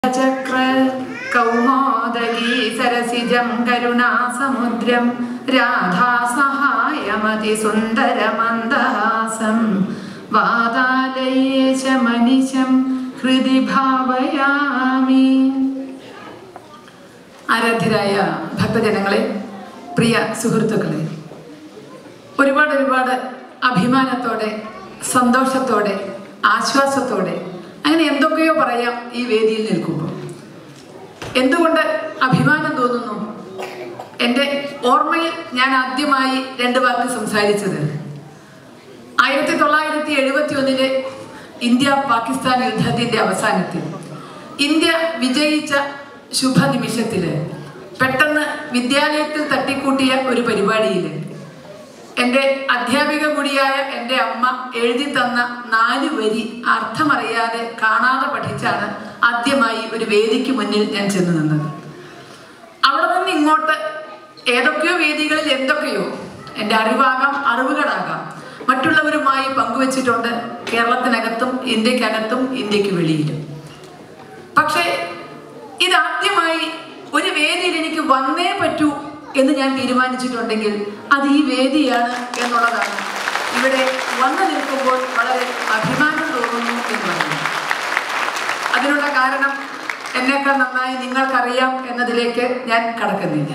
ചക്ര കൗമോദഗീ സരസിജം കരുണാസമുദ്രം രാധാസഹായമതി സുന്ദരമന്ദഹാസം വാതാലയേശ മനിശം ഹൃദി ഭാവയാമി ആരാധ്യരായ ഭക്തജനങ്ങളെ പ്രിയ സുഹൃത്തുക്കളെ ഒരുപാട് ഒരുപാട് അഭിമാനത്തോടെ സന്തോഷത്തോടെ ആശ്വാസത്തോടെ അങ്ങനെ എന്തൊക്കെയോ പറയാം ഈ വേദിയിൽ നിൽക്കുമ്പോൾ എന്തുകൊണ്ട് അഭിമാനം തോന്നുന്നു എൻ്റെ ഓർമ്മയിൽ ഞാൻ ആദ്യമായി രണ്ട് വാക്ക് സംസാരിച്ചത് ആയിരത്തി തൊള്ളായിരത്തി എഴുപത്തി ഒന്നിലെ ഇന്ത്യ പാകിസ്ഥാൻ യുദ്ധത്തിന്റെ അവസാനത്തിൽ ഇന്ത്യ വിജയിച്ച ശുഭനിമിഷത്തില് പെട്ടെന്ന് വിദ്യാലയത്തിൽ തട്ടിക്കൂട്ടിയ ഒരു പരിപാടിയിൽ എൻ്റെ അധ്യാപിക കൂടിയായ എൻ്റെ അമ്മ എഴുതി തന്ന നാല് വരി അർത്ഥമറിയാതെ കാണാതെ പഠിച്ചാണ് ആദ്യമായി ഒരു വേദിക്ക് മുന്നിൽ ഞാൻ ചെന്ന് നിന്നത് അവിടെ നിന്ന് ഇങ്ങോട്ട് ഏതൊക്കെയോ വേദികളിൽ എന്തൊക്കെയോ എൻ്റെ അറിവാകാം അറിവുകളാകാം മറ്റുള്ളവരുമായി പങ്കുവച്ചിട്ടുണ്ട് കേരളത്തിനകത്തും ഇന്ത്യക്കകത്തും ഇന്ത്യക്ക് വെളിയിലും പക്ഷേ ഇതാദ്യമായി ഒരു വേദിയിൽ എനിക്ക് വന്നേ പറ്റൂ എന്ന് ഞാൻ തീരുമാനിച്ചിട്ടുണ്ടെങ്കിൽ അത് ഈ വേദിയാണ് എന്നുള്ളതാണ് ഇവിടെ വന്നു നിൽക്കുമ്പോൾ വളരെ അഭിമാനം തോന്നുന്നു എന്ന് പറയുന്നു അതിനുള്ള കാരണം എന്നേക്കാൾ നന്നായി നിങ്ങൾക്കറിയാം എന്നതിലേക്ക് ഞാൻ കടക്കുന്നില്ല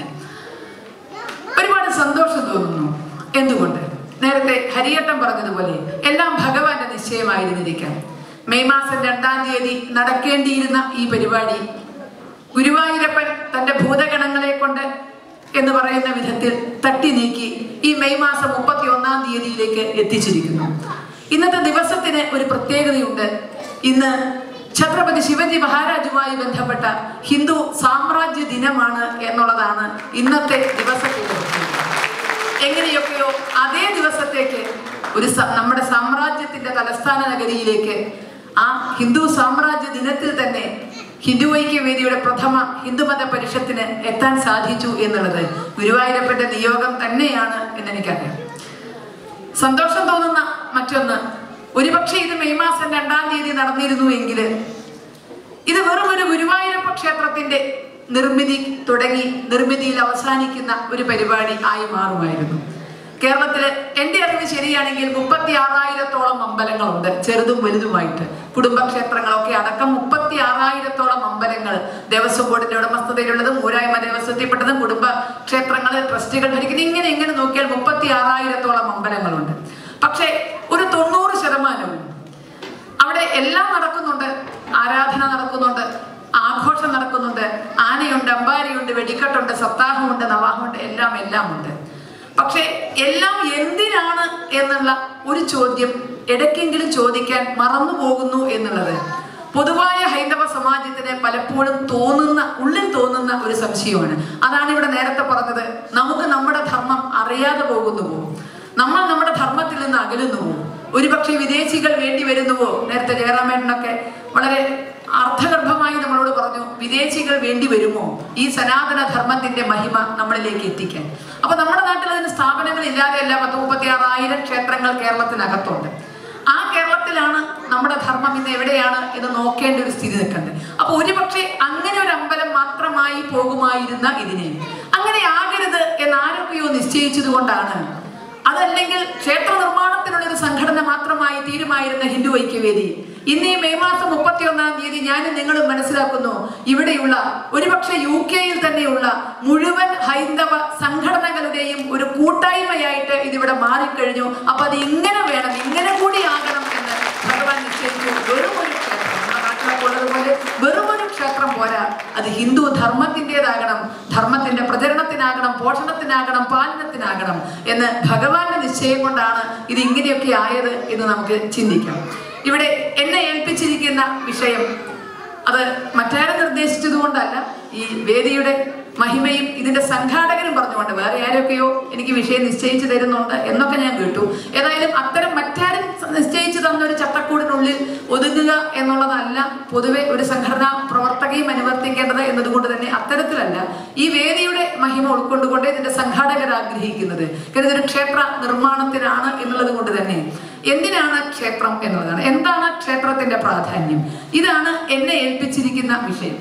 ഒരുപാട് സന്തോഷം തോന്നുന്നു എന്തുകൊണ്ട് നേരത്തെ ഹരിയട്ടം പറഞ്ഞതുപോലെ എല്ലാം ഭഗവാന്റെ നിശ്ചയമായിരുന്നിരിക്കാം മെയ് മാസം രണ്ടാം തീയതി നടക്കേണ്ടിയിരുന്ന ഈ പരിപാടി ഗുരുവായൂരപ്പൻ തന്റെ ഭൂതഗണങ്ങളെ കൊണ്ട് എന്ന് പറയുന്ന വിധത്തിൽ തട്ടി നീക്കി ഈ മെയ് മാസം മുപ്പത്തി ഒന്നാം തീയതിയിലേക്ക് എത്തിച്ചിരിക്കുന്നു ഇന്നത്തെ ദിവസത്തിന് ഒരു പ്രത്യേകതയുണ്ട് ഇന്ന് ഛത്രപതി ശിവജി മഹാരാജുമായി ബന്ധപ്പെട്ട ഹിന്ദു സാമ്രാജ്യ ദിനമാണ് എന്നുള്ളതാണ് ഇന്നത്തെ ദിവസത്തിന്റെ പ്രത്യേകത എങ്ങനെയൊക്കെയോ അതേ ദിവസത്തേക്ക് ഒരു സ- നമ്മുടെ സാമ്രാജ്യത്തിന്റെ തലസ്ഥാന നഗരിയിലേക്ക് ആ ഹിന്ദു സാമ്രാജ്യ ദിനത്തിൽ തന്നെ ഹിന്ദു ഐക്യവേദിയുടെ പ്രഥമ ഹിന്ദുമത പരിഷത്തിന് എത്താൻ സാധിച്ചു എന്നുള്ളത് ഗുരുവായൂരപ്പന്റെ നിയോഗം തന്നെയാണ് എന്നെനിക്കറിയാം സന്തോഷം തോന്നുന്ന മറ്റൊന്ന് ഒരുപക്ഷെ ഇത് മെയ് മാസം രണ്ടാം തീയതി നടന്നിരുന്നു എങ്കിൽ ഇത് വെറും ഒരു ഗുരുവായൂരപ്പ ക്ഷേത്രത്തിന്റെ നിർമ്മിതി തുടങ്ങി നിർമ്മിതിയിൽ അവസാനിക്കുന്ന ഒരു പരിപാടി ആയി മാറുമായിരുന്നു കേരളത്തില് എന്റെ അറിവ് ശരിയാണെങ്കിൽ മുപ്പത്തി ആറായിരത്തോളം അമ്പലങ്ങളുണ്ട് ചെറുതും വലുതുമായിട്ട് കുടുംബക്ഷേത്രങ്ങളൊക്കെ അടക്കം മുപ്പത്തി ആറായിരത്തോളം അമ്പലങ്ങൾ ദേവസ്വം ബോർഡിന്റെ ഉടമസ്ഥതയിലുള്ളതും ഊരായ്മ ദേവസ്വത്തിൽപ്പെട്ടതും കുടുംബ ക്ഷേത്രങ്ങൾ ട്രസ്റ്റുകൾ ഭരിക്കുന്ന ഇങ്ങനെ ഇങ്ങനെ നോക്കിയാൽ മുപ്പത്തി ആറായിരത്തോളം അമ്പലങ്ങളുണ്ട് പക്ഷേ ഒരു തൊണ്ണൂറ് ശതമാനവും അവിടെ എല്ലാം നടക്കുന്നുണ്ട് ആരാധന നടക്കുന്നുണ്ട് ആഘോഷം നടക്കുന്നുണ്ട് ആനയുണ്ട് അമ്പാരിയുണ്ട് വെടിക്കെട്ടുണ്ട് സപ്താഹമുണ്ട് നവാഹമുണ്ട് എല്ലാം എല്ലാം ഉണ്ട് പക്ഷെ എല്ലാം എന്തിനാണ് എന്നുള്ള ഒരു ചോദ്യം ഇടയ്ക്കെങ്കിലും ചോദിക്കാൻ മറന്നു പോകുന്നു എന്നുള്ളത് പൊതുവായ ഹൈന്ദവ സമാജത്തിന് പലപ്പോഴും തോന്നുന്ന ഉള്ളിൽ തോന്നുന്ന ഒരു സംശയമാണ് അതാണ് ഇവിടെ നേരത്തെ പറഞ്ഞത് നമുക്ക് നമ്മുടെ ധർമ്മം അറിയാതെ പോകുന്നുവോ നമ്മൾ നമ്മുടെ ധർമ്മത്തിൽ നിന്ന് അകലുന്നുവോ ഒരുപക്ഷെ വിദേശികൾ വേണ്ടി വരുന്നുവോ നേരത്തെ ജയറാമേട്ടനൊക്കെ വളരെ അർത്ഥഗർഭമായി നമ്മളോട് പറഞ്ഞു വിദേശികൾ വേണ്ടി വരുമോ ഈ സനാതന ധർമ്മത്തിന്റെ മഹിമ നമ്മളിലേക്ക് എത്തിക്കാൻ അപ്പൊ നമ്മുടെ നാട്ടിൽ അതിന് സ്ഥാപനങ്ങൾ ഇല്ലാതെയല്ല പത്ത് മുപ്പത്തി ആറായിരം ക്ഷേത്രങ്ങൾ കേരളത്തിനകത്തുണ്ട് ആ കേരളത്തിലാണ് നമ്മുടെ ധർമ്മം ഇന്ന് എവിടെയാണ് എന്ന് നോക്കേണ്ട ഒരു സ്ഥിതി നിൽക്കുന്നത് അപ്പൊ ഒരുപക്ഷെ അങ്ങനെ ഒരു അമ്പലം മാത്രമായി പോകുമായിരുന്ന ഇതിനെ അങ്ങനെ ആകരുത് എന്ന് ആരൊക്കെയോ നിശ്ചയിച്ചത് കൊണ്ടാണ് അതല്ലെങ്കിൽ ക്ഷേത്ര നിർമ്മാണത്തിനുള്ള ഒരു സംഘടന മാത്രമായി തീരുമായിരുന്ന ഹിന്ദു ഐക്യവേദി ഇന്ന് ഈ മെയ് മാസം മുപ്പത്തി ഒന്നാം തീയതി ഞാനും നിങ്ങളും മനസ്സിലാക്കുന്നു ഇവിടെയുള്ള ഒരുപക്ഷെ യു കെയിൽ തന്നെയുള്ള മുഴുവൻ ഹൈന്ദവ സംഘടനകളുടെയും ഒരു കൂട്ടായ്മയായിട്ട് ഇതിവിടെ മാറിക്കഴിഞ്ഞു അപ്പൊ അത് ഇങ്ങനെ വേണം ഇങ്ങനെ കൂടി ആകണം എന്ന് ഭഗവാൻ നിശ്ചയിച്ചു വെറും ഒരു ക്ഷേത്രം നമ്മുടെ നാട്ടിലൊക്കെ ഉള്ളതുപോലെ വെറും ഒരു ക്ഷേത്രം പോരാ അത് ഹിന്ദു ധർമ്മത്തിൻ്റെതാകണം ധർമ്മത്തിന്റെ പ്രചരണത്തിനാകണം പോഷണത്തിനാകണം പാലനത്തിനാകണം എന്ന് ഭഗവാന്റെ നിശ്ചയം കൊണ്ടാണ് ഇത് ഇങ്ങനെയൊക്കെ ആയത് എന്ന് നമുക്ക് ചിന്തിക്കാം ഇവിടെ എന്നെ ഏൽപ്പിച്ചിരിക്കുന്ന വിഷയം അത് മറ്റാരും നിർദ്ദേശിച്ചത് കൊണ്ടല്ല ഈ വേദിയുടെ മഹിമയും ഇതിന്റെ സംഘാടകരും പറഞ്ഞുകൊണ്ട് വേറെ ആരൊക്കെയോ എനിക്ക് വിഷയം നിശ്ചയിച്ചു തരുന്നുണ്ട് എന്നൊക്കെ ഞാൻ കേട്ടു ഏതായാലും അത്തരം മറ്റാരും നിശ്ചയിച്ചു തന്ന ഒരു ചട്ടക്കൂടിനുള്ളിൽ ഒതുങ്ങുക എന്നുള്ളതല്ല പൊതുവെ ഒരു സംഘടനാ പ്രവർത്തകയും അനുവർത്തിക്കേണ്ടത് എന്നതുകൊണ്ട് തന്നെ അത്തരത്തിലല്ല ഈ വേദിയുടെ മഹിമ ഉൾക്കൊണ്ടുകൊണ്ട് ഇതിന്റെ സംഘാടകർ ആഗ്രഹിക്കുന്നത് കാരണം ഇതൊരു ക്ഷേത്ര നിർമ്മാണത്തിനാണ് എന്നുള്ളത് കൊണ്ട് തന്നെ എന്തിനാണ് ക്ഷേത്രം എന്നുള്ളതാണ് എന്താണ് ക്ഷേത്രത്തിന്റെ പ്രാധാന്യം ഇതാണ് എന്നെ ഏൽപ്പിച്ചിരിക്കുന്ന വിഷയം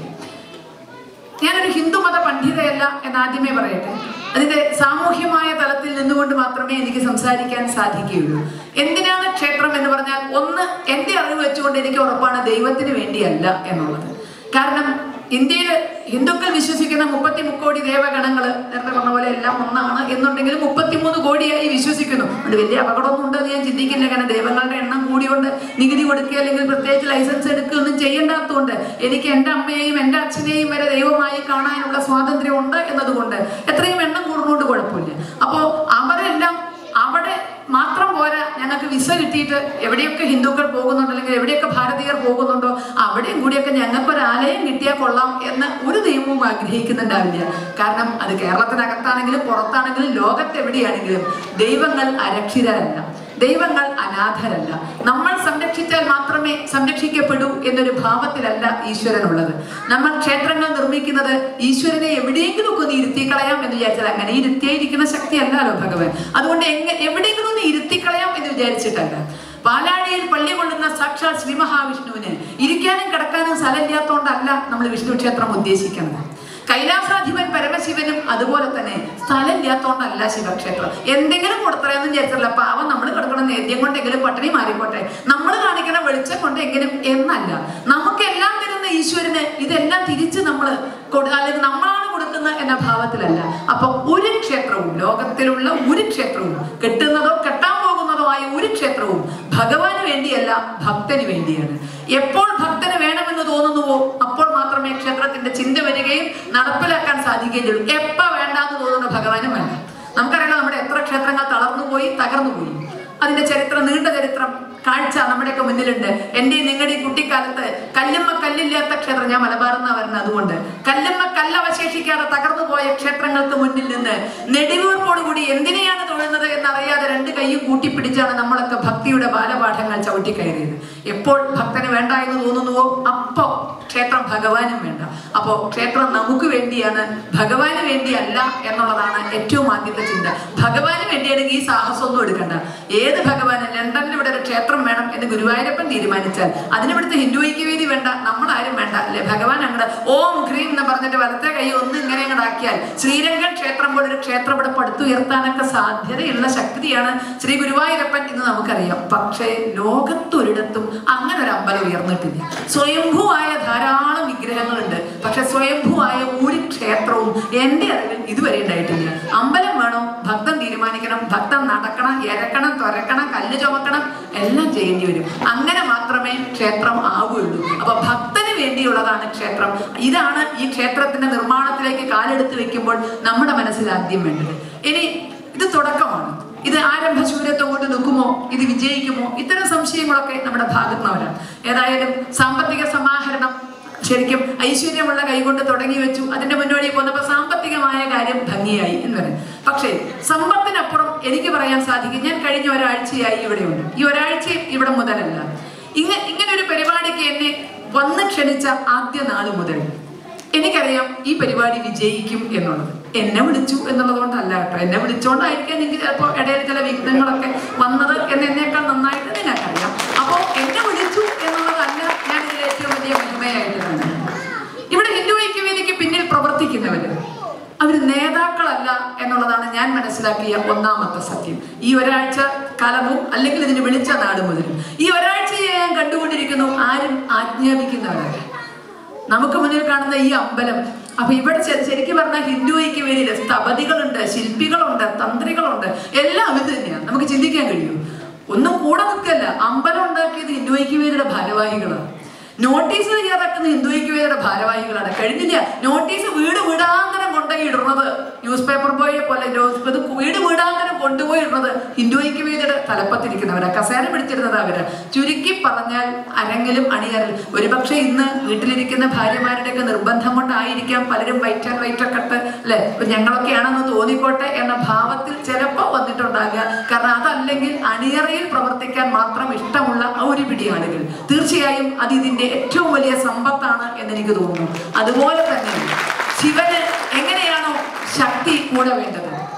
ഞാനൊരു ഹിന്ദുമത പണ്ഡിതയല്ല എന്ന് ആദ്യമേ പറയട്ടെ അതിന്റെ സാമൂഹ്യമായ തലത്തിൽ നിന്നുകൊണ്ട് മാത്രമേ എനിക്ക് സംസാരിക്കാൻ സാധിക്കുകയുള്ളൂ എന്തിനാണ് ക്ഷേത്രം എന്ന് പറഞ്ഞാൽ ഒന്ന് എന്റെ അറിവ് വെച്ചുകൊണ്ട് എനിക്ക് ഉറപ്പാണ് ദൈവത്തിന് വേണ്ടിയല്ല എന്നുള്ളത് കാരണം ഇന്ത്യയിൽ ഹിന്ദുക്കൾ വിശ്വസിക്കുന്ന മുപ്പത്തി മുക്കോടി ദേവഗണങ്ങൾ നേരത്തെ പറഞ്ഞ പോലെ എല്ലാം ഒന്നാണ് എന്നുണ്ടെങ്കിലും മുപ്പത്തിമൂന്ന് കോടിയായി വിശ്വസിക്കുന്നു അതുകൊണ്ട് വലിയ അപകടമൊന്നും ഉണ്ടെന്ന് ഞാൻ ചിന്തിക്കില്ല കാരണം ദൈവങ്ങളുടെ എണ്ണം കൂടിയോണ്ട് നികുതി കൊടുക്കുക അല്ലെങ്കിൽ പ്രത്യേകിച്ച് ലൈസൻസ് എടുക്കുകയൊന്നും ചെയ്യേണ്ടാത്തതുകൊണ്ട് എനിക്ക് എൻ്റെ അമ്മയെയും എൻ്റെ അച്ഛനെയും വരെ ദൈവമായി കാണാനുള്ള സ്വാതന്ത്ര്യം ഉണ്ട് എന്നതുകൊണ്ട് എത്രയും എണ്ണം കൂടുന്നതുകൊണ്ട് കുഴപ്പമില്ല അപ്പോൾ അവരെല്ലാം അവിടെ മാത്രം പോരാ ഞങ്ങൾക്ക് വിസ കിട്ടിയിട്ട് എവിടെയൊക്കെ ഹിന്ദുക്കൾ പോകുന്നുണ്ടോ അല്ലെങ്കിൽ എവിടെയൊക്കെ ഭാരതീയർ പോകുന്നുണ്ടോ അവിടെയും കൂടിയൊക്കെ ഞങ്ങൾക്കൊരു ആലയം കിട്ടിയാൽ കൊള്ളാം എന്ന് ഒരു ദൈവവും ആഗ്രഹിക്കുന്നുണ്ടാവില്ല കാരണം അത് കേരളത്തിനകത്താണെങ്കിലും പുറത്താണെങ്കിലും ലോകത്തെവിടെയാണെങ്കിലും ദൈവങ്ങൾ അരക്ഷിതരല്ല ദൈവങ്ങൾ അനാഥരല്ല നമ്മൾ സംരക്ഷിച്ചാൽ മാത്രമേ സംരക്ഷിക്കപ്പെടൂ എന്നൊരു ഭാവത്തിലല്ല ഈശ്വരനുള്ളത് നമ്മൾ ക്ഷേത്രങ്ങൾ നിർമ്മിക്കുന്നത് ഈശ്വരനെ എവിടെയെങ്കിലും ഒക്കെ ഒന്ന് ഇരുത്തിക്കളയാം എന്ന് വിചാരിച്ചാൽ അങ്ങനെ ഇരുത്തിയായിരിക്കുന്ന ശക്തി അല്ലല്ലോ ഭഗവാൻ അതുകൊണ്ട് എങ്ങ എവിടെയെങ്കിലും ഒന്ന് ഇരുത്തിക്കളയാം എന്ന് വിചാരിച്ചിട്ടല്ല പാലാഴിയിൽ പള്ളി കൊള്ളുന്ന സാക്ഷാൽ ശ്രീ മഹാവിഷ്ണുവിന് ഇരിക്കാനും കിടക്കാനും സ്ഥലമില്ലാത്തതുകൊണ്ടല്ല നമ്മൾ വിഷ്ണു ക്ഷേത്രം ഉദ്ദേശിക്കുന്നത് കൈലാസാധിപൻ പരമശിവനും അതുപോലെ തന്നെ സ്ഥലമില്ലാത്തോണ്ടല്ല ശിവക്ഷേത്രം എന്തെങ്കിലും കൊടുത്തറയെന്ന് വിചാരിച്ചല്ല പാവം നമ്മൾ കിടക്കണം നേദ്യം കൊണ്ടെങ്കിലും പട്ടിണി മാറിക്കോട്ടെ നമ്മൾ കാണിക്കുന്ന വെളിച്ചം കൊണ്ടെങ്കിലും എന്നല്ല നമുക്കെല്ലാം തരുന്ന ഈശ്വരന് ഇതെല്ലാം തിരിച്ച് നമ്മൾ അല്ലെങ്കിൽ നമ്മളാണ് കൊടുക്കുന്നത് എന്ന ഭാവത്തിലല്ല അപ്പൊ ഒരു ക്ഷേത്രവും ലോകത്തിലുള്ള ഒരു ക്ഷേത്രവും കെട്ടുന്നതോ കെട്ടാൻ പോകുന്നതോ ആയ ഒരു ക്ഷേത്രവും ഭഗവാന് വേണ്ടിയല്ല ഭക്തന് വേണ്ടിയാണ് എപ്പോൾ ഭക്തന് വേണമെന്ന് തോന്നുന്നുവോ അപ്പോൾ മാത്രമേ ക്ഷേത്രത്തിന്റെ ചിന്ത വരികയും നടപ്പിലാക്കാൻ സാധിക്കുകയും ചെയ്യൂ എപ്പ വേണ്ടാന്ന് തോന്നുന്ന ഭഗവാനും വേണ്ട നമുക്കറിയാം നമ്മുടെ എത്ര ക്ഷേത്രങ്ങൾ തളർന്നുപോയി തകർന്നുപോയി അതിന്റെ ചരിത്രം നീണ്ട ചരിത്രം കാഴ്ച നമ്മുടെയൊക്കെ മുന്നിലുണ്ട് എൻ്റെ നിങ്ങളുടെ കുട്ടിക്കാലത്ത് കല്ലുമ്മ കല്ലില്ലാത്ത ക്ഷേത്രം ഞാൻ മലബാറിൽ നിന്നാണ് വരുന്നത് അതുകൊണ്ട് കല്ലുമ്മ കല്ല് അവശേഷിക്കാതെ തകർന്നു പോയ ക്ഷേത്രങ്ങൾക്ക് മുന്നിൽ നിന്ന് നെടിവീർപ്പോടുകൂടി എന്തിനെയാണ് തൊഴുന്നത് എന്നറിയാതെ രണ്ട് കൈയും കൂട്ടിപ്പിടിച്ചാണ് നമ്മളൊക്കെ ഭക്തിയുടെ ബാലപാഠങ്ങൾ ചവിട്ടിക്കയറിയത് എപ്പോൾ ഭക്തന് വേണ്ട എന്ന് തോന്നുന്നുവോ അപ്പോ ക്ഷേത്രം ഭഗവാനും വേണ്ട അപ്പോ ക്ഷേത്രം നമുക്ക് വേണ്ടിയാണ് ഭഗവാന് വേണ്ടിയല്ല എന്നുള്ളതാണ് ഏറ്റവും ആദ്യത്തെ ചിന്ത ഭഗവാന് വേണ്ടിയാണെങ്കിൽ ഈ സാഹസമൊന്നും എടുക്കണ്ട ഏത് ഭഗവാന് ലണ്ടനിൽ ഇവിടെ ഒരു ക്ഷേത്രം വേണം എന്ന് ഗുരുവായൂരപ്പൻ തീരുമാനിച്ചാൽ അതിനിവിടുത്തെ ഹിന്ദു ഐക്യവേദി വേണ്ട നമ്മളാരും വേണ്ട അല്ലെ ഭഗവാൻ അങ്ങോട്ട് ഓം ക്രീം എന്ന് പറഞ്ഞിട്ട് വലത്തെ കൈ ഒന്ന് ഇങ്ങനെ അങ്ങോട്ട് ആക്കിയാൽ ശ്രീരംഗൻ ക്ഷേത്രം പോലൊരു ക്ഷേത്രം ഇവിടെ പടുത്തുയർത്താനൊക്കെ സാധ്യതയുള്ള ശക്തിയാണ് ശ്രീ ഗുരുവായൂരപ്പൻ എന്ന് നമുക്കറിയാം പക്ഷേ ലോകത്തൊരിടത്തും അങ്ങനെ ഒരു അമ്പലം ഉയർന്നിട്ടില്ല സ്വയംഭൂവായ ധാരാളം വിഗ്രഹങ്ങളുണ്ട് പക്ഷെ സ്വയംഭൂവായ ഒരു ക്ഷേത്രവും എൻ്റെ അറിവിൽ ഇതുവരെ ഉണ്ടായിട്ടില്ല അമ്പലം വേണം ഭക്തൻ തീരുമാനിക്കണം ഭക്തൻ നടക്കണം ഇരക്കണം തുരക്കണം കല്ല് ചുമക്കണം എല്ലാം ചെയ്യേണ്ടി വരും അങ്ങനെ മാത്രമേ ക്ഷേത്രം ആവുകയുള്ളൂ അപ്പൊ ഭക്തന് വേണ്ടിയുള്ളതാണ് ക്ഷേത്രം ഇതാണ് ഈ ക്ഷേത്രത്തിന്റെ നിർമ്മാണത്തിലേക്ക് കാലെടുത്ത് വെക്കുമ്പോൾ നമ്മുടെ മനസ്സിൽ ആദ്യം വേണ്ടത് ഇനി ഇത് തുടക്കമാണ് ഇത് ആരംഭശൂരത്വം കൊണ്ട് നിൽക്കുമോ ഇത് വിജയിക്കുമോ ഇത്തരം സംശയങ്ങളൊക്കെ നമ്മുടെ ഭാഗത്ത് നിന്ന് വരാം ഏതായാലും സാമ്പത്തിക സമാഹരണം ശരിക്കും ഐശ്വര്യമുള്ള കൈകൊണ്ട് തുടങ്ങി വെച്ചു അതിന്റെ മുന്നോടി പോന്നപ്പോൾ സാമ്പത്തികമായ കാര്യം ഭംഗിയായി എന്ന് പറയും പക്ഷേ സമ്പത്തിനപ്പുറം എനിക്ക് പറയാൻ സാധിക്കും ഞാൻ കഴിഞ്ഞ ഒരാഴ്ചയായി ഇവിടെയുണ്ട് ഈ ഒരാഴ്ചയും ഇവിടെ മുതലല്ല ഇങ്ങ ഇങ്ങനെ ഒരു പരിപാടിക്ക് എന്നെ വന്ന് ക്ഷണിച്ച ആദ്യ നാൾ മുതൽ എനിക്കറിയാം ഈ പരിപാടി വിജയിക്കും എന്നുള്ളത് എന്നെ വിളിച്ചു എന്നുള്ളത് കൊണ്ടല്ല കേട്ടോ എന്നെ വിളിച്ചുകൊണ്ടായിരിക്കാം എനിക്ക് ചിലപ്പോൾ ഇടയിൽ ചില വിഘ്നങ്ങളൊക്കെ വന്നത് എന്ന് എന്നേക്കാൾ നന്നായിട്ട് നിങ്ങൾക്കറിയാം അപ്പോൾ എന്നെ വിളിച്ചു എന്നുള്ളതല്ല ഞാൻ ഇതിൽ ഏറ്റവും വലിയ മഹിമയായിട്ട് കാണുന്നത് ഇവിടെ ഹിന്ദു ഐക്യവേദിക്ക് പിന്നിൽ പ്രവർത്തിക്കുന്നവര് അവർ നേതാക്കളല്ല എന്നുള്ളതാണ് ഞാൻ മനസ്സിലാക്കിയ ഒന്നാമത്തെ സത്യം ഈ ഒരാഴ്ച കാലവും അല്ലെങ്കിൽ ഇതിന് വിളിച്ച നാട് മുതലും ഈ ഒരാഴ്ചയെ ഞാൻ കണ്ടുകൊണ്ടിരിക്കുന്നു ആരും ആജ്ഞാപിക്കുന്നവരല്ല നമുക്ക് മുന്നിൽ കാണുന്ന ഈ അമ്പലം അപ്പൊ ഇവിടെ ശ- ശരിക്കും പറഞ്ഞാൽ ഹിന്ദു ഐക്യവേദിയില് സ്ഥപതികളുണ്ട് ശില്പികളുണ്ട് തന്ത്രികളുണ്ട് എല്ലാം ഇത് തന്നെയാണ് നമുക്ക് ചിന്തിക്കാൻ കഴിയും ഒന്നും കൂടെ നിൽക്കല്ല അമ്പലം ഉണ്ടാക്കിയത് ഹിന്ദു ഐക്യവേദിയുടെ ഭാരവാഹികളാണ് നോട്ടീസ് തയ്യാറാക്കുന്ന ഹിന്ദു ഐക്യവേദിയുടെ ഭാരവാഹികളാണ് കഴിഞ്ഞില്ല നോട്ടീസ് വീട് വീടാന്തരം കൊണ്ടുപോയി ഇടുന്നത് ന്യൂസ് പേപ്പർ ബോയെ പോലെ ന്യൂസ് ഇത് വീട് വീടാന്തരം കൊണ്ടുപോയി ഇടുന്നത് ഹിന്ദു ഐക്യവേദിയുടെ തലപ്പത്തിരിക്കുന്നവരാ കസേര പിടിച്ചിരുന്നത് അവര് ചുരുക്കി പറഞ്ഞാൽ അരങ്ങിലും അണിയറിൽ ഒരുപക്ഷെ ഇന്ന് വീട്ടിലിരിക്കുന്ന ഭാര്യമാരുടെയൊക്കെ നിർബന്ധം കൊണ്ടായിരിക്കാം പലരും വൈറ്റ് ആൻഡ് വൈറ്റ് ഒക്കെ ഇട്ട് അല്ലെ ഞങ്ങളൊക്കെയാണെന്ന് തോന്നിക്കോട്ടെ എന്ന ഭാവത്തിൽ ചിലപ്പോൾ വന്നിട്ടുണ്ടാകുക കാരണം അതല്ലെങ്കിൽ അണിയറയിൽ പ്രവർത്തിക്കാൻ മാത്രം ഇഷ്ടമുള്ള ആ ഒരു പിടി ആളുകൾ തീർച്ചയായും അത് ഇതിന്റെ ഏറ്റവും വലിയ സമ്പത്താണ് എന്ന് എനിക്ക് തോന്നുന്നു അതുപോലെ തന്നെ ശിവന് എങ്ങനെയാണോ ശക്തി കൂടെ വേണ്ടത്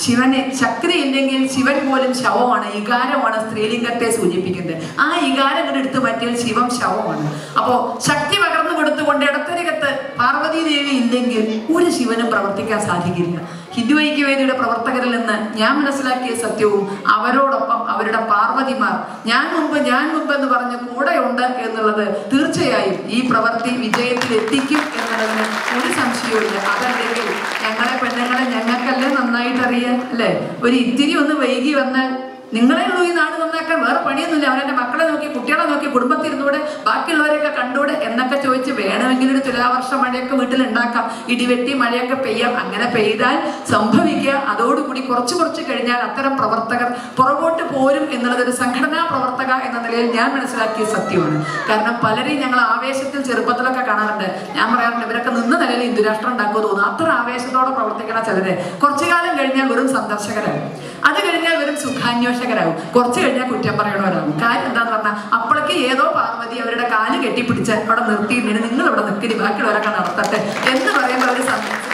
ശിവന് ശക്തി ഇല്ലെങ്കിൽ ശിവൻ പോലും ശവമാണ് ഇകാരമാണ് സ്ത്രീലിംഗത്തെ സൂചിപ്പിക്കുന്നത് ആ ഇകാരങ്ങൾ എടുത്തു മാറ്റിയാൽ ശിവം ശവമാണ് അപ്പോ ശക്തി പകർന്നു കൊടുത്തുകൊണ്ട് ഇടത്തരകത്ത് പാർവതി ദേവി ഇല്ലെങ്കിൽ ഒരു ശിവനും പ്രവർത്തിക്കാൻ സാധിക്കില്ല ഹിന്ദു ഐക്യവേദിയുടെ പ്രവർത്തകരിൽ നിന്ന് ഞാൻ മനസ്സിലാക്കിയ സത്യവും അവരോടൊപ്പം അവരുടെ പാർവതിമാർ ഞാൻ മുമ്പ് ഞാൻ മുമ്പ് എന്ന് പറഞ്ഞ് കൂടെയുണ്ട് എന്നുള്ളത് തീർച്ചയായും ഈ പ്രവൃത്തി വിജയത്തിൽ എത്തിക്കും എന്നുള്ളതിന് ഒരു സംശയവുമില്ല അതല്ലെങ്കിൽ ഞങ്ങളെ പെണ്ണുങ്ങളെ ഞങ്ങൾക്കല്ലേ നന്നായിട്ട് അറിയാം അല്ലേ ഒരു ഇത്തിരി ഒന്ന് വൈകി വന്നാൽ നിങ്ങളെ ഉള്ളൂ ഈ നാട് നന്നാക്കാൻ വേറെ പണിയൊന്നുമില്ല അവരെന്റെ മക്കളെ നോക്കി കുട്ടികളെ നോക്കി കുടുംബത്തിരുന്നൂടെ ബാക്കിയുള്ളവരെയൊക്കെ കണ്ടൂടെ എന്നൊക്കെ ചോദിച്ച് വേണമെങ്കിൽ ഒരു തുലാവർഷ മഴയൊക്കെ വീട്ടിൽ ഉണ്ടാക്കാം ഇടിവെട്ടി മഴയൊക്കെ പെയ്യാം അങ്ങനെ പെയ്താൽ സംഭവിക്കുക അതോടുകൂടി കുറച്ച് കുറച്ച് കഴിഞ്ഞാൽ അത്തരം പ്രവർത്തകർ പുറകോട്ട് പോരും എന്നുള്ളത് ഒരു സംഘടനാ പ്രവർത്തക എന്ന നിലയിൽ ഞാൻ മനസ്സിലാക്കിയ സത്യമാണ് കാരണം പലരെയും ഞങ്ങൾ ആവേശത്തിൽ ചെറുപ്പത്തിലൊക്കെ കാണാറുണ്ട് ഞാൻ പറയാറുണ്ട് ഇവരൊക്കെ നിന്ന് നിലയിൽ ഹിന്ദുരാഷ്ട്രം ഉണ്ടാക്കുമോ തോന്നുന്നു അത്ര ആവേശത്തോടെ പ്രവർത്തിക്കണ ചിലര് കുറച്ചു കാലം കഴിഞ്ഞാൽ വെറും സന്ദർശകരാകും അത് കഴിഞ്ഞാൽ വെറും സുഖാന്വേഷകരാകും കുറച്ച് കഴിഞ്ഞാൽ കുറ്റം പറയണവരാകും കാര്യം എന്താന്ന് പറഞ്ഞാൽ അപ്പോഴേക്ക് ഏതോ പാർവതി അവരുടെ കാല് കെട്ടിപ്പിടിച്ച് അവിടെ നിർത്തിയിട്ടുണ്ട് നിങ്ങൾ ഇവിടെ നിൽക്കരി ബാക്കിയുള്ളവരൊക്കെ നടത്തട്ടെ എന്ന് പറയുമ്പോൾ അവർ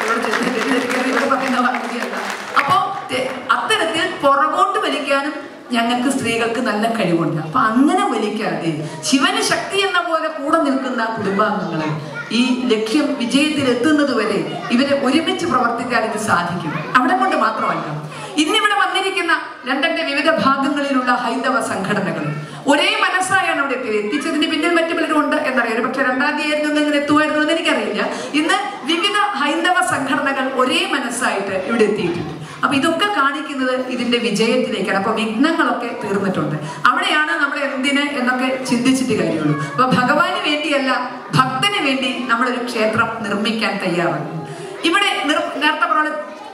ഇവർ പറയുന്ന പാർവതിയല്ല അപ്പോ തെ- അത്തരത്തിൽ പുറകോട്ട് വലിക്കാനും ഞങ്ങൾക്ക് സ്ത്രീകൾക്ക് നല്ല കഴിവുണ്ട് അപ്പൊ അങ്ങനെ വലിക്കാതെ ശിവന് ശക്തി എന്ന പോലെ കൂടെ നിൽക്കുന്ന കുടുംബാംഗങ്ങളെ ഈ ലക്ഷ്യം വിജയത്തിൽ എത്തുന്നത് വരെ ഇവരെ ഒരുമിച്ച് പ്രവർത്തിക്കാൻ ഇത് സാധിക്കും അവിടെ കൊണ്ട് മാത്രമല്ല ഇന്നിവിടെ വന്നിരിക്കുന്ന ലണ്ടന്റെ വിവിധ ഭാഗങ്ങളിലുള്ള ഹൈന്ദവ സംഘടനകൾ ഒരേ മനസ്സായാണ് അവിടെ എത്തിയത് എത്തിച്ചതിന് പിന്നിൽ മറ്റു പലരും ഉണ്ട് എന്നറിയാം ഒരു പക്ഷെ രണ്ടാം തീയതി ഒന്നും ഇങ്ങനെ എത്തുമായിരുന്നു എന്ന് എനിക്കറിയില്ല ഇന്ന് വിവിധ ഹൈന്ദവ സംഘടനകൾ ഒരേ മനസ്സായിട്ട് ഇവിടെ എത്തിയിട്ടുണ്ട് അപ്പൊ ഇതൊക്കെ കാണിക്കുന്നത് ഇതിന്റെ വിജയത്തിലേക്കാണ് അപ്പൊ വിഘ്നങ്ങളൊക്കെ തീർന്നിട്ടുണ്ട് അവിടെയാണ് നമ്മൾ എന്തിന് എന്നൊക്കെ ചിന്തിച്ചിട്ട് കാര്യമുള്ളൂ അപ്പൊ ഭഗവാന് വേണ്ടിയല്ല ഭക്തന് വേണ്ടി നമ്മളൊരു ക്ഷേത്രം നിർമ്മിക്കാൻ തയ്യാറാകും ഇവിടെ നിർ നേരത്തെ പറഞ്ഞ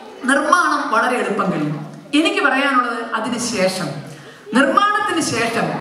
നിർമ്മാണം വളരെ എളുപ്പം കഴിയും എനിക്ക് പറയാനുള്ളത് അതിന് ശേഷം നിർമ്മാണത്തിന് ശേഷം